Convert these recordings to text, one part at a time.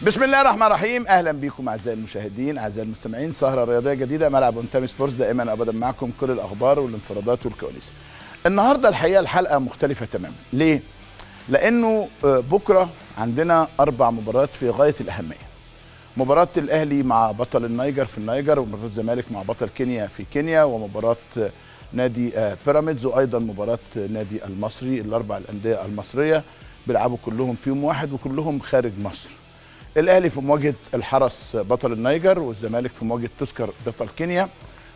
بسم الله الرحمن الرحيم اهلا بكم اعزائي المشاهدين اعزائي المستمعين سهره رياضيه جديده ملعب انتامي سبورتس دائما ابدا معكم كل الاخبار والانفرادات والكواليس النهارده الحقيقه الحلقه مختلفه تماما ليه لانه بكره عندنا اربع مباريات في غايه الاهميه مباراه الاهلي مع بطل النيجر في النيجر ومباراه الزمالك مع بطل كينيا في كينيا ومباراه نادي بيراميدز وايضا مباراه نادي المصري الاربع الانديه المصريه بيلعبوا كلهم في يوم واحد وكلهم خارج مصر الاهلي في مواجهه الحرس بطل النيجر والزمالك في مواجهه تذكر بطل كينيا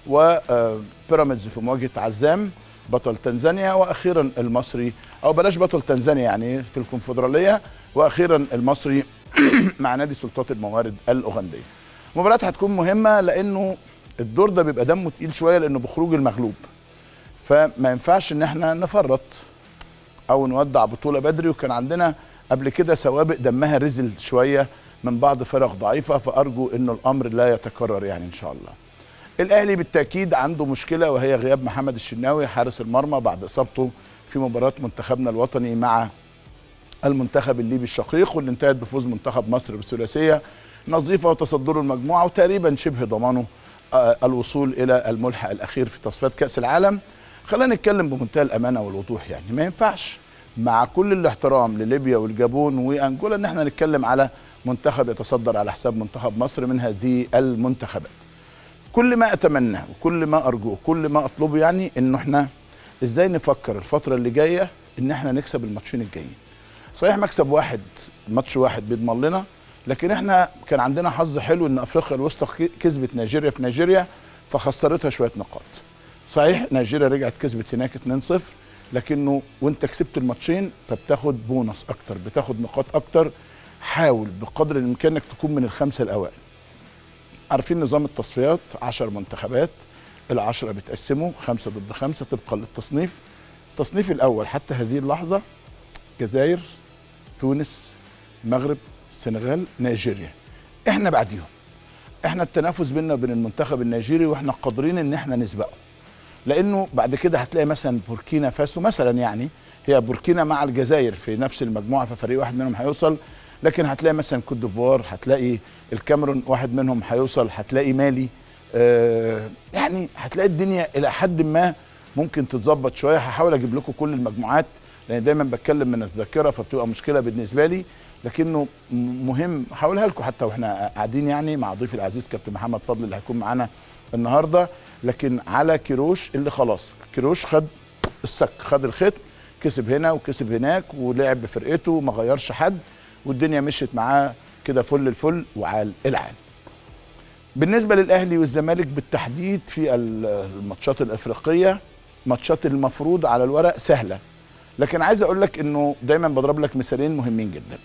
وبيراميدز في مواجهه عزام بطل تنزانيا واخيرا المصري او بلاش بطل تنزانيا يعني في الكونفدراليه واخيرا المصري مع نادي سلطات الموارد الاوغنديه. مباراه هتكون مهمه لانه الدور ده بيبقى دمه تقيل شويه لانه بخروج المغلوب. فما ينفعش ان احنا نفرط او نودع بطوله بدري وكان عندنا قبل كده سوابق دمها رزل شويه من بعض فرق ضعيفه فارجو انه الامر لا يتكرر يعني ان شاء الله. الاهلي بالتاكيد عنده مشكله وهي غياب محمد الشناوي حارس المرمى بعد اصابته في مباراه منتخبنا الوطني مع المنتخب الليبي الشقيق واللي انتهت بفوز منتخب مصر بثلاثيه نظيفه وتصدره المجموعه وتقريبا شبه ضمانه الوصول الى الملحق الاخير في تصفيات كاس العالم. خلينا نتكلم بمنتهى الامانه والوضوح يعني ما ينفعش مع كل الاحترام لليبيا والجابون وانجولا ان احنا نتكلم على منتخب يتصدر على حساب منتخب مصر من هذه المنتخبات. كل ما اتمناه وكل ما ارجوه كل ما اطلبه يعني انه احنا ازاي نفكر الفتره اللي جايه ان احنا نكسب الماتشين الجايين. صحيح مكسب واحد ماتش واحد بيضمن لنا لكن احنا كان عندنا حظ حلو ان افريقيا الوسطى كسبت نيجيريا في نيجيريا فخسرتها شويه نقاط. صحيح نيجيريا رجعت كسبت هناك 2-0 لكنه وانت كسبت الماتشين فبتاخد بونص اكتر بتاخد نقاط اكتر حاول بقدر الامكان انك تكون من الخمسه الاوائل. عارفين نظام التصفيات 10 منتخبات العشرة بيتقسموا خمسة ضد خمسة طبقا للتصنيف التصنيف الأول حتى هذه اللحظة جزائر تونس المغرب السنغال نيجيريا احنا بعديهم احنا التنافس بيننا وبين المنتخب النيجيري واحنا قادرين ان احنا نسبقه لانه بعد كده هتلاقي مثلا بوركينا فاسو مثلا يعني هي بوركينا مع الجزائر في نفس المجموعه ففريق واحد منهم هيوصل لكن هتلاقي مثلا كوت ديفوار هتلاقي الكاميرون واحد منهم هيوصل هتلاقي مالي آه يعني هتلاقي الدنيا الى حد ما ممكن تتظبط شويه هحاول اجيب لكم كل المجموعات لان دايما بتكلم من الذاكره فبتبقى مشكله بالنسبه لي لكنه مهم هقولها لكم حتى واحنا قاعدين يعني مع ضيفي العزيز كابتن محمد فضل اللي هيكون معانا النهارده لكن على كيروش اللي خلاص كيروش خد السك خد الخيط كسب هنا وكسب هناك ولعب بفرقته وما غيرش حد والدنيا مشيت معاه كده فل الفل وعال العال بالنسبه للاهلي والزمالك بالتحديد في الماتشات الافريقيه ماتشات المفروض على الورق سهله لكن عايز اقول لك انه دايما بضرب لك مثالين مهمين جدا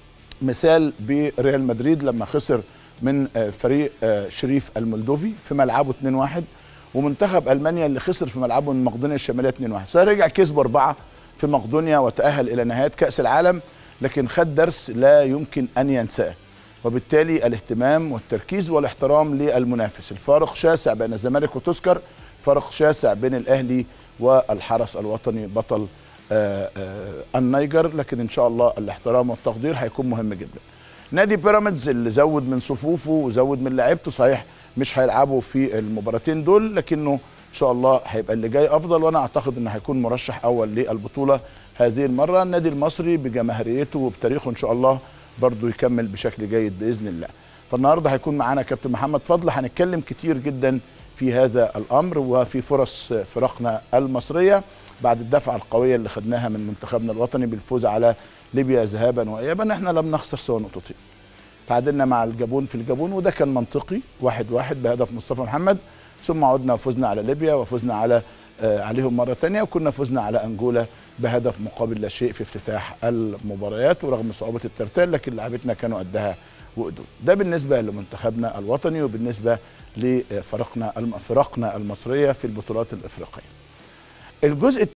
مثال بريال مدريد لما خسر من فريق شريف المولدوفي في ملعبه 2-1 ومنتخب المانيا اللي خسر في ملعبه من مقدونيا الشماليه 2-1 فرجع كسب اربعه في مقدونيا وتاهل الى نهايه كاس العالم لكن خد درس لا يمكن ان ينساه وبالتالي الاهتمام والتركيز والاحترام للمنافس الفارق شاسع بين الزمالك وتذكر فرق شاسع بين الاهلي والحرس الوطني بطل آآ آآ النيجر لكن ان شاء الله الاحترام والتقدير هيكون مهم جدا نادي بيراميدز اللي زود من صفوفه وزود من لعيبته صحيح مش هيلعبوا في المباراتين دول لكنه ان شاء الله هيبقى اللي جاي افضل وانا اعتقد انه هيكون مرشح اول للبطوله هذه المره النادي المصري بجماهيريته وبتاريخه ان شاء الله برضه يكمل بشكل جيد باذن الله فالنهارده هيكون معانا كابتن محمد فضل هنتكلم كتير جدا في هذا الامر وفي فرص فرقنا المصريه بعد الدفعه القويه اللي خدناها من منتخبنا الوطني بالفوز على ليبيا ذهابا وايابا احنا لم نخسر سوى نقطتين تعادلنا مع الجابون في الجابون وده كان منطقي واحد واحد بهدف مصطفى محمد ثم عدنا وفزنا على ليبيا وفزنا على آه عليهم مره ثانيه وكنا فزنا على انجولا بهدف مقابل لا شيء في افتتاح المباريات ورغم صعوبه الترتال لكن لعبتنا كانوا قدها وقدود ده بالنسبه لمنتخبنا الوطني وبالنسبه لفرقنا فرقنا المصريه في البطولات الافريقيه الجزء